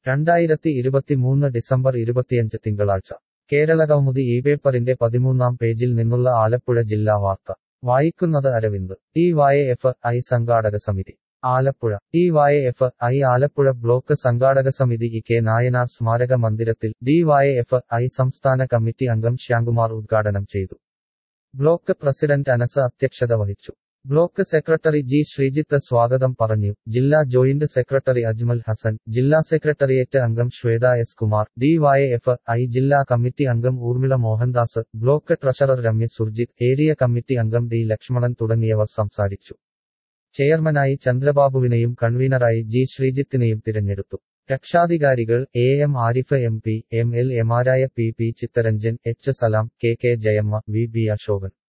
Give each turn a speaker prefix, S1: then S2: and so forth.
S1: രണ്ടായിരത്തി ഇരുപത്തിമൂന്ന് ഡിസംബർ ഇരുപത്തിയഞ്ച് തിങ്കളാഴ്ച കേരള കൗമുദി ഈ പേപ്പറിന്റെ പതിമൂന്നാം പേജിൽ നിന്നുള്ള ആലപ്പുഴ ജില്ലാ വാർത്ത വായിക്കുന്നത് Aravind D Y F I സംഘാടക സമിതി Alappuzha D Y F I Alappuzha block സംഘാടക സമിതി ഇ കെ നായനാർ സ്മാരക മന്ദിരത്തിൽ ഡി വായ എഫ് ഐ സംസ്ഥാന കമ്മിറ്റി അംഗം ശ്യാംകുമാർ ഉദ്ഘാടനം ചെയ്തു ബ്ലോക്ക് പ്രസിഡന്റ് അനസ് അധ്യക്ഷത വഹിച്ചു ബ്ലോക്ക് സെക്രട്ടറി ജി ശ്രീജിത്ത് സ്വാഗതം പറഞ്ഞു ജില്ലാ ജോയിന്റ് സെക്രട്ടറി അജ്മൽ ഹസൻ ജില്ലാ സെക്രട്ടേറിയറ്റ് അംഗം Shwetha S Kumar D Y F I ജില്ലാ കമ്മിറ്റി അംഗം Urmila Mohandas block treasurer Ramya Surjith area committee അംഗം ഡി ലക്ഷ്മണൻ തുടങ്ങിയവർ സംസാരിച്ചു ചെയർമാനായി ചന്ദ്രബാബുവിനെയും കൺവീനറായി ജി ശ്രീജിത്തിനെയും തിരഞ്ഞെടുത്തു രക്ഷാധികാരികൾ A M Arif M P M L എമാരായ P P Chitharanjan H Salam K K Jayamma V B Ashokan